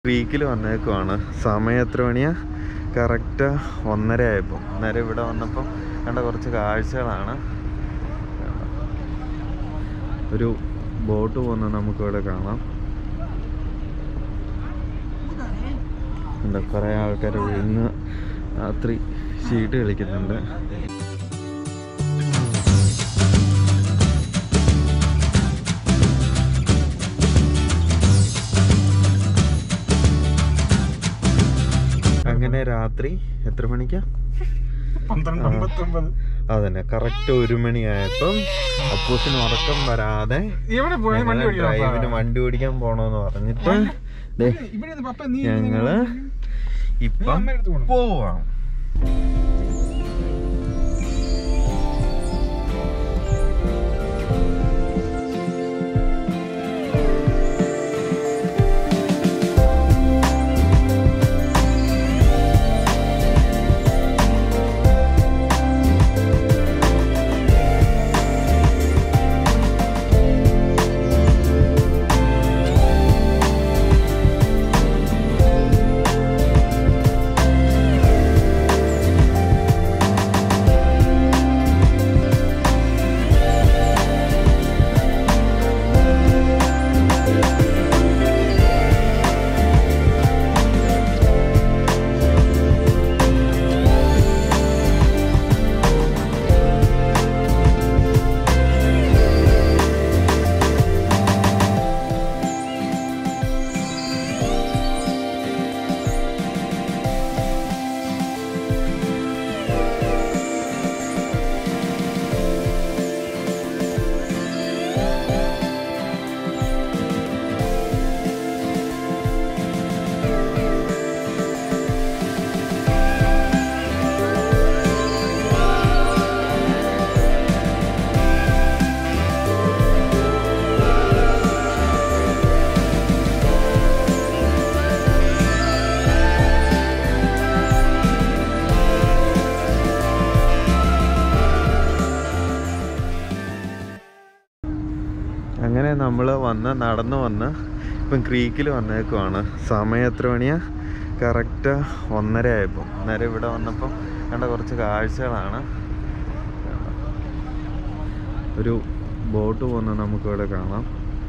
ക്രീക്കിൽ വന്നേക്കുവാണ് സമയം എത്ര മണിയാ കറക്റ്റ് ഒന്നര ആയപ്പോൾ അന്നേരം ഇവിടെ വന്നപ്പം കണ്ട കുറച്ച് കാഴ്ചകളാണ് ഒരു ബോട്ട് പോകുന്നത് നമുക്കിവിടെ കാണാം ഉണ്ട് കുറേ ആൾക്കാർ ഇന്ന് രാത്രി ഷീട്ട് കളിക്കുന്നുണ്ട് അങ്ങനെ രാത്രി എത്ര മണിക്കാ പന്ത്രണ്ട് അമ്പത്തൊമ്പത് അതന്നെ കറക്റ്റ് ഒരു മണിയായപ്പം അപ്പൂസിന് ഉറക്കം വരാതെ എവിടെ പോയി വണ്ടി ഞങ്ങള് ഡ്രൈവിന് വണ്ടി ഓടിക്കാൻ പോണോന്ന് പറഞ്ഞിട്ട് ദേ ഇവിടെ നിന്ന് പപ്പ നീ ഞങ്ങള് ഇപ്പം അമ്മയുടെ അടുത്ത് പോണം. പോവാം അങ്ങനെ നമ്മൾ വന്ന് നടന്നു വന്ന് ഇപ്പം ക്രീക്കിൽ വന്നേക്കുവാണ് സമയം എത്ര മണിയാ കറക്റ്റ് ഒന്നര ആയപ്പോൾ അന്നേരം ഇവിടെ വന്നപ്പം കണ്ട കുറച്ച് കാഴ്ചകളാണ് ഒരു ബോട്ട് പോകുന്നത് നമുക്കിവിടെ കാണാം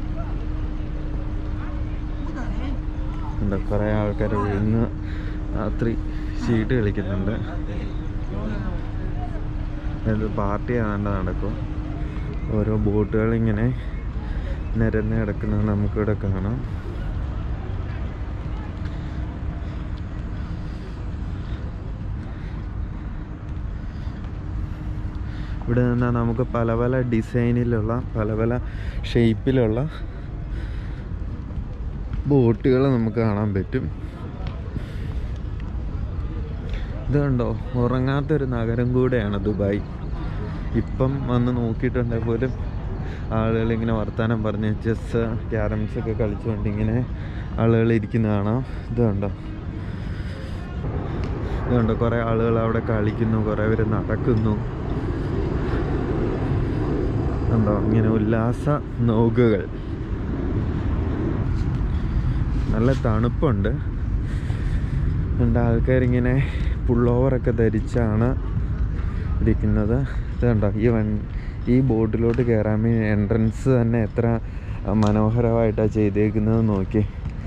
ഉണ്ട് കുറേ ആൾക്കാർ ഇന്ന് രാത്രി ഷീട്ട് കളിക്കുന്നുണ്ട് ഇത് പാർട്ടി ഏതാണ്ട് നടക്കും ഓരോ ബോട്ടുകൾ ഇങ്ങനെ നിരന്ന് കിടക്കുന്നത് നമുക്കിവിടെ കാണാം ഇവിടെ നിന്നാൽ നമുക്ക് പല പല ഡിസൈനിലുള്ള പല പല ഷേപ്പിലുള്ള ബോട്ടുകൾ നമുക്ക് കാണാൻ പറ്റും ഇത് കണ്ടോ ഉറങ്ങാത്തൊരു നഗരം കൂടെയാണ് ദുബായ് ഇപ്പം വന്ന് നോക്കിയിട്ടുണ്ടെങ്കിൽ പോലും ആളുകൾ ഇങ്ങനെ വർത്തമാനം പറഞ്ഞ് ചെസ് ക്യാരംസ് ഒക്കെ കളിച്ചുകൊണ്ട് ഇങ്ങനെ ആളുകൾ ഇരിക്കുന്ന കാണാം ഇത് കണ്ടോ ഇത് കണ്ടോ കുറേ ആളുകൾ അവിടെ കളിക്കുന്നു കുറേ പേര് നടക്കുന്നു കണ്ടോ ഇങ്ങനെ ഉല്ലാസ നോക്കുകൾ നല്ല തണുപ്പുണ്ട് രണ്ട് ആൾക്കാരിങ്ങനെ പുള്ളോവറൊക്കെ ധരിച്ചാണ് ഇരിക്കുന്നത് ഇത് കണ്ടോ ഈ വൺ ഈ ബോട്ടിലോട്ട് കയറാൻ വേണ്ടി എൻട്രൻസ് തന്നെ എത്ര മനോഹരമായിട്ടാണ് ചെയ്തേക്കുന്നത് നോക്കി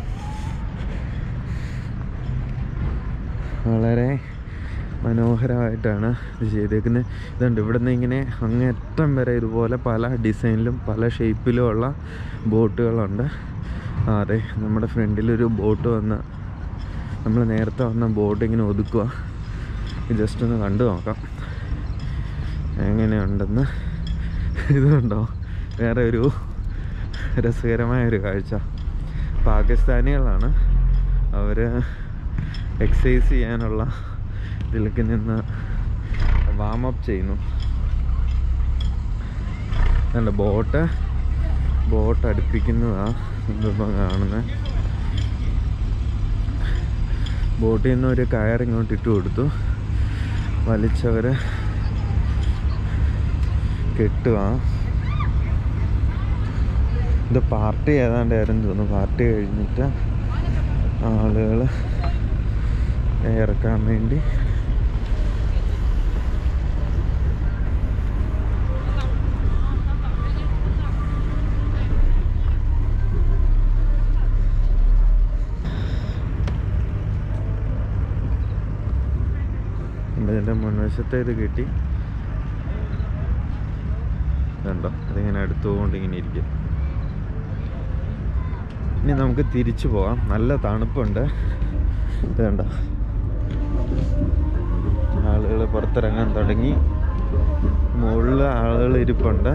വളരെ മനോഹരമായിട്ടാണ് ഇത് ചെയ്തേക്കുന്നത് ഇതുണ്ട് ഇവിടെ നിന്ന് ഇങ്ങനെ അങ്ങേറ്റം വരെ ഇതുപോലെ പല ഡിസൈനിലും പല ഷേപ്പിലും ഉള്ള ബോട്ടുകളുണ്ട് ആ അതെ നമ്മുടെ ഫ്രണ്ടിലൊരു ബോട്ട് വന്ന് നമ്മൾ നേരത്തെ വന്ന ബോട്ട് ഇങ്ങനെ ഒതുക്കുക ജസ്റ്റ് ഒന്ന് കണ്ടു നോക്കാം എങ്ങനെയുണ്ടെന്ന് ഇതുണ്ടോ വേറെ ഒരു രസകരമായ ഒരു കാഴ്ച പാകിസ്ഥാനികളാണ് അവർ എക്സസൈസ് ചെയ്യാനുള്ള ഇതിലേക്ക് നിന്ന് വാമപ്പ് ചെയ്യുന്നു അല്ല ബോട്ട് ബോട്ട് അടുപ്പിക്കുന്നതാണ് ഇതിപ്പം കാണുന്നത് ബോട്ടിൽ നിന്ന് ഒരു കയർ ഇങ്ങോട്ട് ഇട്ട് കൊടുത്തു വലിച്ചവർ കെട്ടുക ഇത് പാർട്ടി ഏതാണ്ടായിരുന്നു തോന്നുന്നു പാർട്ടി കഴിഞ്ഞിട്ട് ആളുകൾ ഇറക്കാൻ വേണ്ടി ഇതിൻ്റെ മുൻവശത്തെ ഇത് കിട്ടി കണ്ടോ അതിങ്ങനെ എടുത്തുകൊണ്ട് ഇങ്ങനെ ഇരിക്കും ഇനി നമുക്ക് തിരിച്ചു പോവാം നല്ല തണുപ്പുണ്ട് ഇത് കണ്ടോ ആളുകൾ പുറത്തിറങ്ങാൻ തുടങ്ങി മുകളിൽ ആളുകൾ ഇരിപ്പുണ്ട്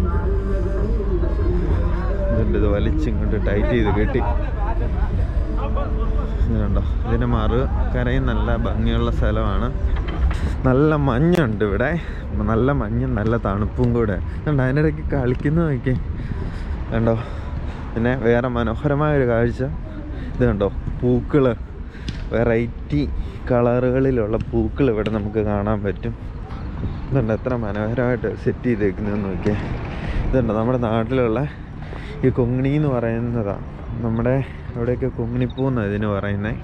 ഇതുണ്ട് ഇത് വലിച്ചിങ്ങോട്ട് ടൈറ്റ് ചെയ്ത് കെട്ടി ഇത് കണ്ടോ ഇതിൻ്റെ മറു കരയും നല്ല ഭംഗിയുള്ള സ്ഥലമാണ് നല്ല മഞ്ഞുണ്ട് ഇവിടെ നല്ല മഞ്ഞും നല്ല തണുപ്പും കൂടെ കണ്ടോ അതിനിടയ്ക്ക് കളിക്കുന്ന നോക്കി കണ്ടോ പിന്നെ വേറെ മനോഹരമായ ഒരു കാഴ്ച ഇത് കണ്ടോ പൂക്കൾ വെറൈറ്റി കളറുകളിലുള്ള പൂക്കൾ ഇവിടെ നമുക്ക് കാണാൻ പറ്റും ഇതുണ്ട് എത്ര മനോഹരമായിട്ട് സെറ്റ് ചെയ്തേക്കുന്നതെന്ന് നോക്കിയേ ഇതുണ്ട് നമ്മുടെ നാട്ടിലുള്ള ഈ കൊങ്ങിണി എന്ന് പറയുന്നതാണ് നമ്മുടെ ഇവിടെയൊക്കെ കൊങ്ങിണിപ്പൂ എന്നാണ് ഇതിന് പറയുന്നത്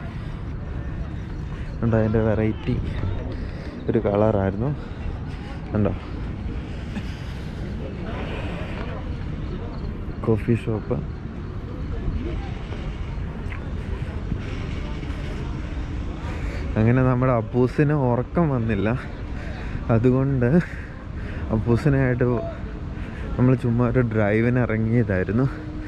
ഉണ്ട് അതിൻ്റെ വെറൈറ്റി ഒരു കളറായിരുന്നു ഉണ്ടോ കോഫി ഷോപ്പ് അങ്ങനെ നമ്മുടെ അപ്പൂസിന് ഉറക്കം വന്നില്ല അതുകൊണ്ട് അപ്പൂസിനായിട്ട് നമ്മൾ ചുമ്മാ ഒരു ഡ്രൈവിന് ഇറങ്ങിയതായിരുന്നു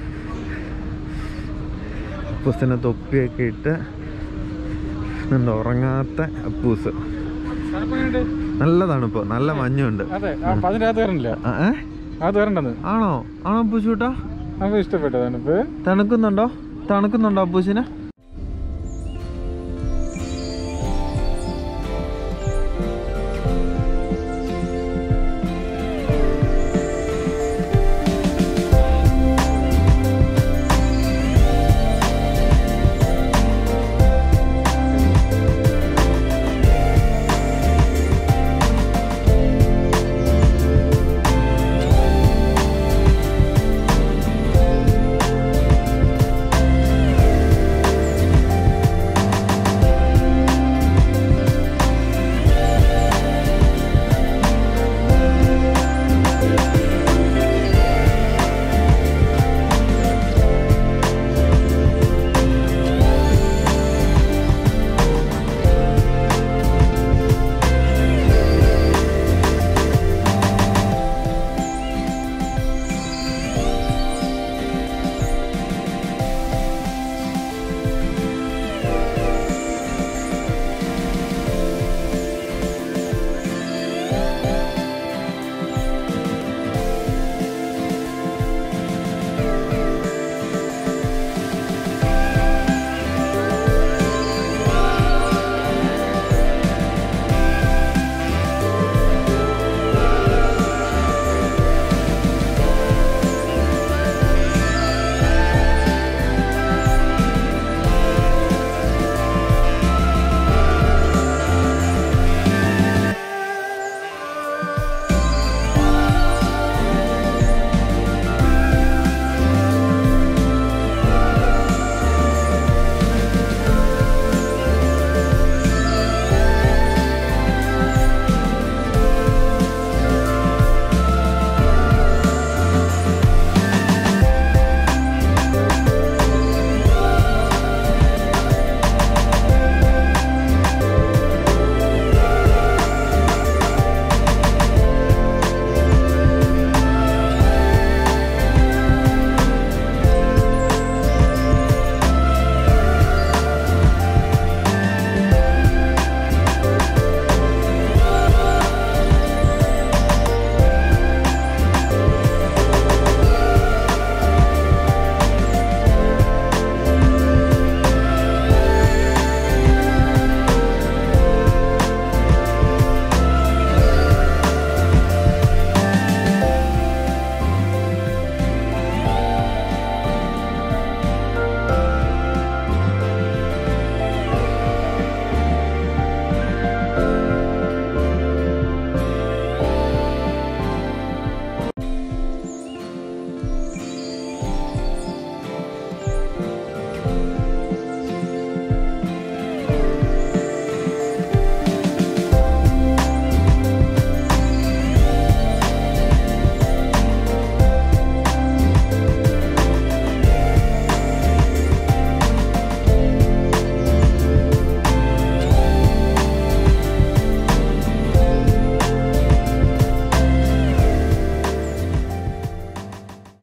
അപ്പൂസിനെ തൊപ്പിയൊക്കെ ഇട്ട് ഉണ്ട് ഉറങ്ങാത്ത അപ്പൂസ് തണുപ്പുണ്ട് നല്ല തണുപ്പ് നല്ല മഞ്ഞുണ്ട് അതെ അപ്പൊ അതിനകത്ത് കയറണില്ല ആ, ഏ? അത് കയറണ്ടെന്ന് ആണോ ആണോ അപ്പൂച്ചൂട്ടാ നമുക്ക് ഇഷ്ടപ്പെട്ട തണുപ്പ് തണുക്കുന്നുണ്ടോ തണുക്കുന്നുണ്ടോ അപ്പൂസിന്